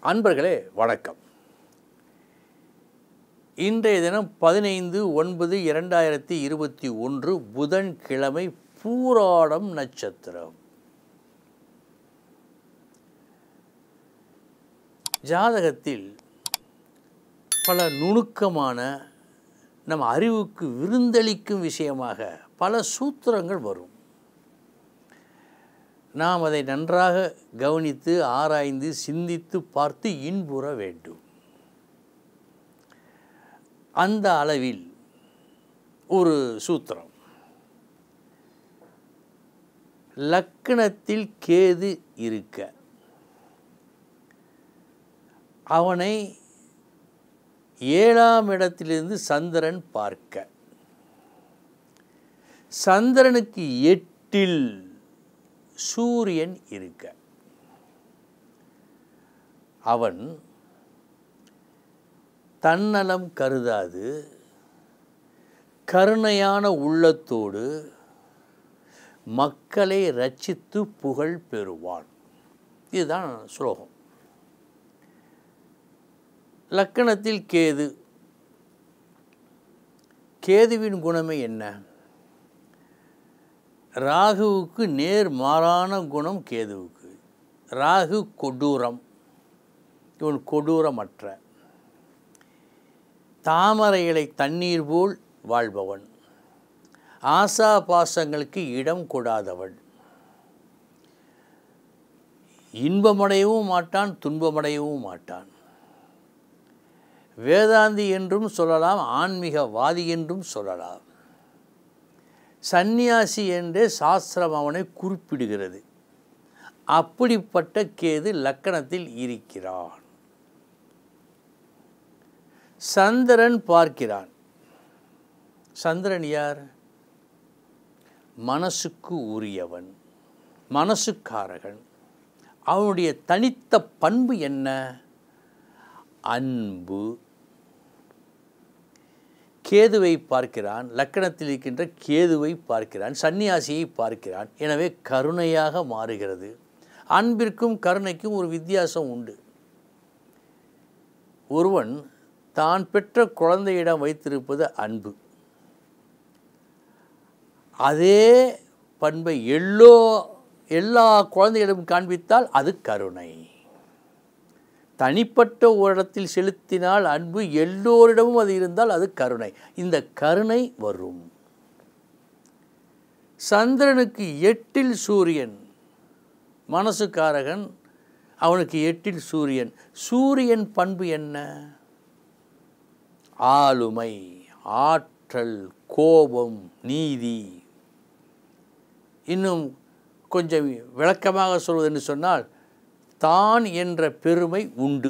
அன்பர்களே வணக்கம் இன்றைய தினம் பதினைந்து ஒன்பது இரண்டாயிரத்தி இருபத்தி ஒன்று புதன்கிழமை பூராடம் நட்சத்திரம் ஜாதகத்தில் பல நுணுக்கமான நம் அறிவுக்கு விருந்தளிக்கும் விஷயமாக பல சூத்திரங்கள் வரும் நாம் அதை நன்றாக கவனித்து ஆராய்ந்து சிந்தித்து பார்த்து இன்புற வேண்டும் அந்த அளவில் ஒரு சூத்திரம் லக்கணத்தில் கேது இருக்க அவனை ஏழாம் இடத்திலிருந்து சந்திரன் பார்க்க சந்திரனுக்கு எட்டில் சூரியன் இருக்க அவன் தன்னலம் கருதாது கருணையான உள்ளத்தோடு மக்களை ரட்சித்து புகழ் பெறுவான் இதுதான் ஸ்லோகம் லக்கணத்தில் கேது கேதுவின் குணமே என்ன ராகுவுக்கு நேர் மாறான குணம் கேதுவுக்கு ராகு கொடூரம் இவன் கொடூரமற்ற தாமரை இலை தண்ணீர் போல் வாழ்பவன் ஆசா பாசங்களுக்கு இடம் கொடாதவன் இன்பமடையவும் மாட்டான் துன்பமடையவும் மாட்டான் வேதாந்தி என்றும் சொல்லலாம் ஆன்மீகவாதி என்றும் சொல்லலாம் சந்நியாசி என்றே சாஸ்திரம் அவனை குறிப்பிடுகிறது அப்படிப்பட்ட கேது லக்கணத்தில் இருக்கிறான் சந்திரன் பார்க்கிறான் சந்திரன் யார் மனசுக்கு உரியவன் மனசுக்காரகன் அவனுடைய தனித்த பண்பு என்ன அன்பு கேதுவை பார்க்கிறான் லக்கணத்தில் இருக்கின்ற கேதுவை பார்க்கிறான் சன்னியாசியை பார்க்கிறான் எனவே கருணையாக மாறுகிறது அன்பிற்கும் கருணைக்கும் ஒரு வித்தியாசம் உண்டு ஒருவன் தான் பெற்ற குழந்தையிடம் வைத்திருப்பது அன்பு அதே பண்பை எல்லோ எல்லா குழந்தைகளிடம் காண்பித்தால் அது கருணை தனிப்பட்ட ஒரு இடத்தில் செலுத்தினால் அன்பு எல்லோரிடமும் அது இருந்தால் அது கருணை இந்த கருணை வரும் சந்திரனுக்கு எட்டில் சூரியன் மனசுக்காரகன் அவனுக்கு எட்டில் சூரியன் சூரியன் பண்பு என்ன ஆளுமை ஆற்றல் கோபம் நீதி இன்னும் கொஞ்சம் விளக்கமாக சொல்வது என்று சொன்னால் தான் என்ற பெருமை உண்டு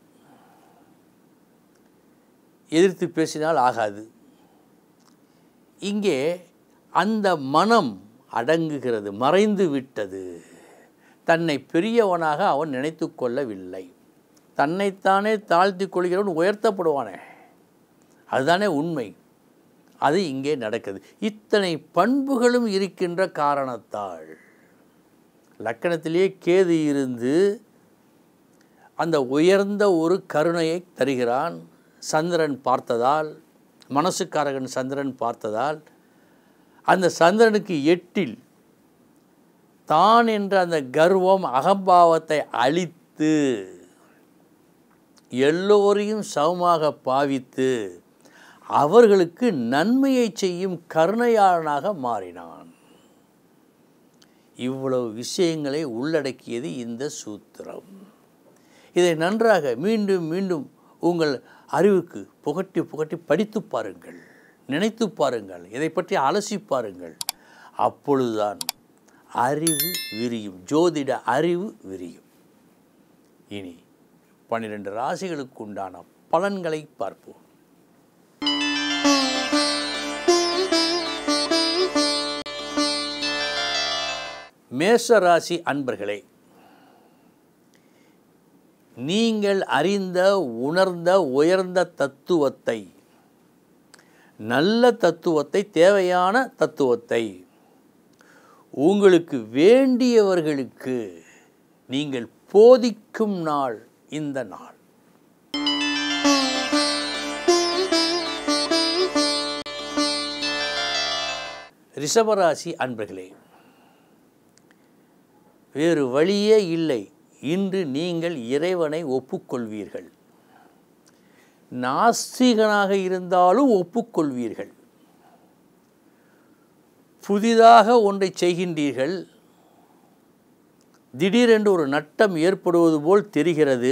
எதிர்த்து பேசினால் ஆகாது இங்கே அந்த மனம் அடங்குகிறது மறைந்து விட்டது தன்னை பெரியவனாக அவன் நினைத்து கொள்ளவில்லை தன்னைத்தானே தாழ்த்தி கொள்கிறவன் உயர்த்தப்படுவானே அதுதானே உண்மை அது இங்கே நடக்குது இத்தனை பண்புகளும் இருக்கின்ற காரணத்தால் லக்கணத்திலேயே கேது இருந்து அந்த உயர்ந்த ஒரு கருணையை தருகிறான் சந்திரன் பார்த்ததால் மனசுக்காரகன் சந்திரன் பார்த்ததால் அந்த சந்திரனுக்கு எட்டில் தான் என்ற அந்த கர்வம் அகம்பாவத்தை அழித்து எல்லோரையும் சமமாக பாவித்து அவர்களுக்கு நன்மையை செய்யும் கருணையாளனாக மாறினான் இவ்வளவு விஷயங்களை உள்ளடக்கியது இந்த சூத்திரம் இதை நன்றாக மீண்டும் மீண்டும் உங்கள் அறிவுக்கு புகட்டி புகட்டி படித்து பாருங்கள் நினைத்து பாருங்கள் இதை பற்றி அலசி பாருங்கள் அப்பொழுதுதான் அறிவு விரியும் ஜோதிட அறிவு விரியும் இனி பன்னிரெண்டு ராசிகளுக்கு உண்டான பலன்களை பார்ப்போம் மேஷ ராசி அன்பர்களே நீங்கள் அறிந்த உணர்ந்த உயர்ந்த தத்துவத்தை நல்ல தத்துவத்தை தேவையான தத்துவத்தை உங்களுக்கு வேண்டியவர்களுக்கு நீங்கள் போதிக்கும் நாள் இந்த நாள் ரிஷபராசி அன்பர்களே வேறு வழியே இல்லை இன்று நீங்கள் இறைவனை ஒப்புக்கொள்வீர்கள் நாஸ்திகனாக இருந்தாலும் ஒப்புக்கொள்வீர்கள் புதிதாக ஒன்றை செய்கின்றீர்கள் திடீரென்று ஒரு நட்டம் ஏற்படுவது போல் தெரிகிறது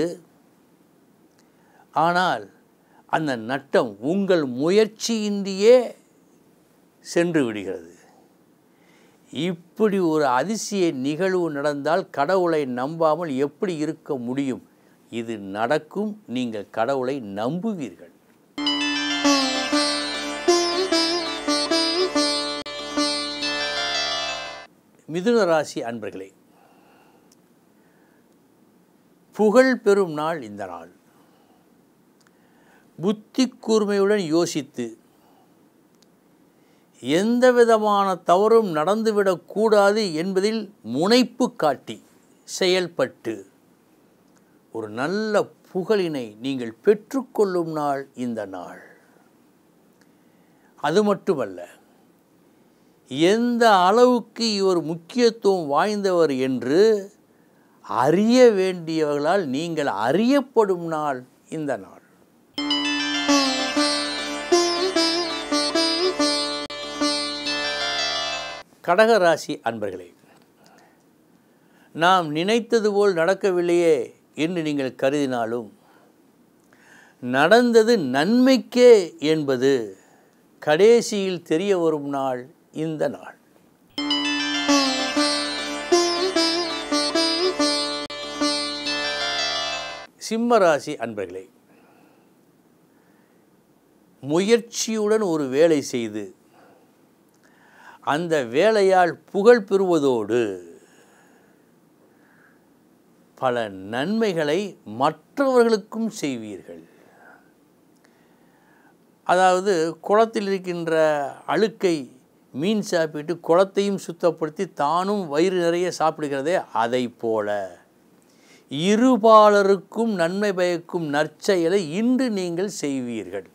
ஆனால் அந்த நட்டம் உங்கள் முயற்சியின்றியே சென்று விடுகிறது இப்படி ஒரு அதிசய நிகழ்வு நடந்தால் கடவுளை நம்பாமல் எப்படி இருக்க முடியும் இது நடக்கும் நீங்கள் கடவுளை நம்புவீர்கள் மிதுன ராசி அன்பர்களே புகழ் பெறும் நாள் இந்த நாள் புத்தி கூர்மையுடன் யோசித்து எந்த விதமான தவறும் நடந்துவிடக்கூடாது என்பதில் முனைப்பு காட்டி செயல்பட்டு ஒரு நல்ல புகழினை நீங்கள் பெற்றுக்கொள்ளும் நாள் இந்த நாள் அது மட்டுமல்ல எந்த அளவுக்கு இவர் முக்கியத்துவம் வாய்ந்தவர் என்று அறிய வேண்டியவர்களால் நீங்கள் அறியப்படும் நாள் இந்த நாள் கடகராசி அன்பர்களே நாம் நினைத்தது போல் நடக்கவில்லையே என்று நீங்கள் கருதினாலும் நடந்தது நன்மைக்கே என்பது கடைசியில் தெரிய வரும் நாள் இந்த நாள் சிம்மராசி அன்பர்களே முயற்சியுடன் ஒரு வேலை செய்து அந்த வேலையால் புகழ் பெறுவதோடு பல நன்மைகளை மற்றவர்களுக்கும் செய்வீர்கள் அதாவது குளத்தில் இருக்கின்ற அழுக்கை மீன் சாப்பிட்டு குளத்தையும் சுத்தப்படுத்தி தானும் வயிறு நிறைய சாப்பிடுகிறதே அதை போல இருபாலருக்கும் நன்மை பயக்கும் நற்செயலை இன்று நீங்கள் செய்வீர்கள்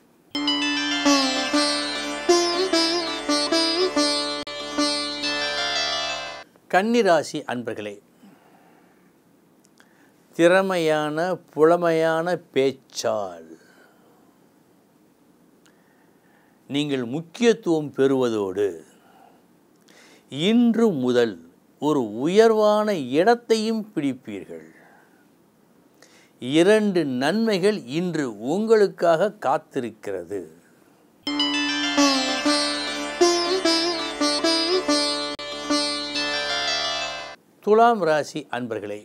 கன்னிராசி அன்பர்களே திறமையான புலமையான பேச்சால் நீங்கள் முக்கியத்துவம் பெறுவதோடு இன்று முதல் ஒரு உயர்வான இடத்தையும் பிடிப்பீர்கள் இரண்டு நன்மைகள் இன்று உங்களுக்காக காத்திருக்கிறது துலாம் ராசி அன்பர்களே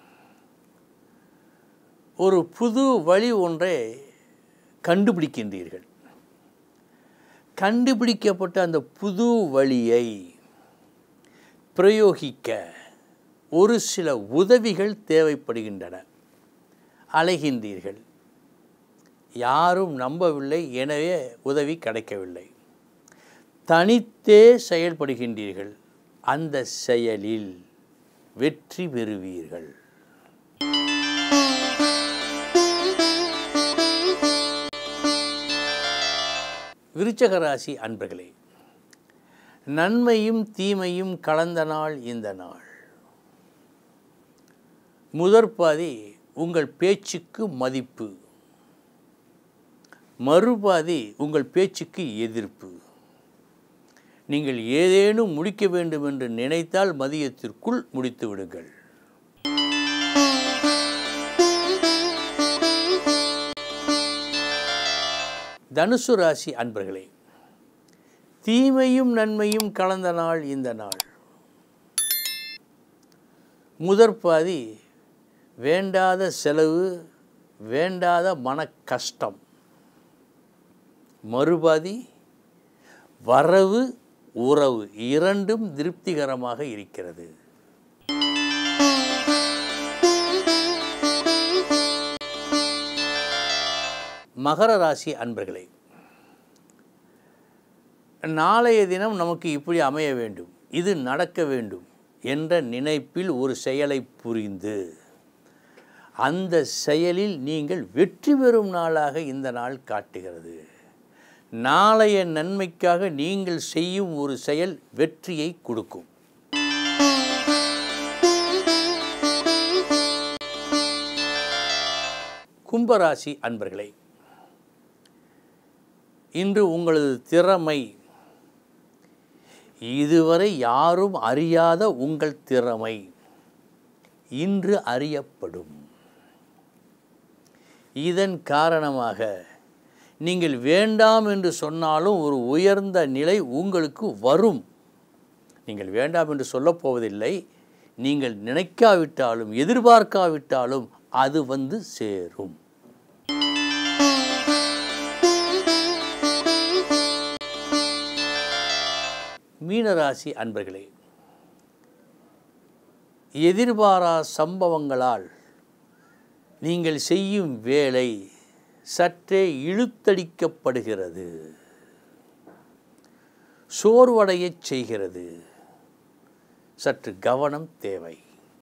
ஒரு புது வழி ஒன்றை கண்டுபிடிக்கின்றீர்கள் கண்டுபிடிக்கப்பட்ட அந்த புது வழியை பிரயோகிக்க ஒரு சில உதவிகள் தேவைப்படுகின்றன அலைகின்றீர்கள் யாரும் நம்பவில்லை எனவே உதவி கிடைக்கவில்லை தனித்தே செயல்படுகின்றீர்கள் அந்த செயலில் வெற்றி பெறுவீர்கள் விருச்சக ராசி அன்பர்களே நன்மையும் தீமையும் கலந்த நாள் இந்த நாள் முதற்பாதி உங்கள் பேச்சுக்கு மதிப்பு மறுபாதி உங்கள் பேச்சுக்கு எதிர்ப்பு நீங்கள் ஏதேனும் முடிக்க வேண்டும் என்று நினைத்தால் மதியத்திற்குள் முடித்து விடுங்கள் தனுசு ராசி அன்பர்களே தீமையும் நன்மையும் கலந்த நாள் இந்த நாள் முதற்பாதி வேண்டாத செலவு வேண்டாத மன கஷ்டம் மறுபாதி வரவு உறவு இரண்டும் திருப்திகரமாக இருக்கிறது மகர ராசி அன்பர்களே நாளைய தினம் நமக்கு இப்படி அமைய வேண்டும் இது நடக்க வேண்டும் என்ற நினைப்பில் ஒரு செயலை புரிந்து அந்த செயலில் நீங்கள் வெற்றி பெறும் நாளாக இந்த நாள் காட்டுகிறது நாளைய நன்மைக்காக நீங்கள் செய்யும் ஒரு செயல் வெற்றியை கொடுக்கும் கும்பராசி அன்பர்களே இன்று உங்களது திறமை இதுவரை யாரும் அறியாத உங்கள் திறமை இன்று அறியப்படும் இதன் காரணமாக நீங்கள் வேண்டாம் என்று சொன்னாலும் ஒரு உயர்ந்த நிலை உங்களுக்கு வரும் நீங்கள் வேண்டாம் என்று சொல்லப் போவதில்லை நீங்கள் நினைக்காவிட்டாலும் எதிர்பார்க்காவிட்டாலும் அது வந்து சேரும் மீனராசி அன்பர்களே எதிர்பாரா சம்பவங்களால் நீங்கள் செய்யும் வேலை சற்றே இழுத்தடிக்கப்படுகிறது சோர்வடையச் செய்கிறது சற்று கவனம் தேவை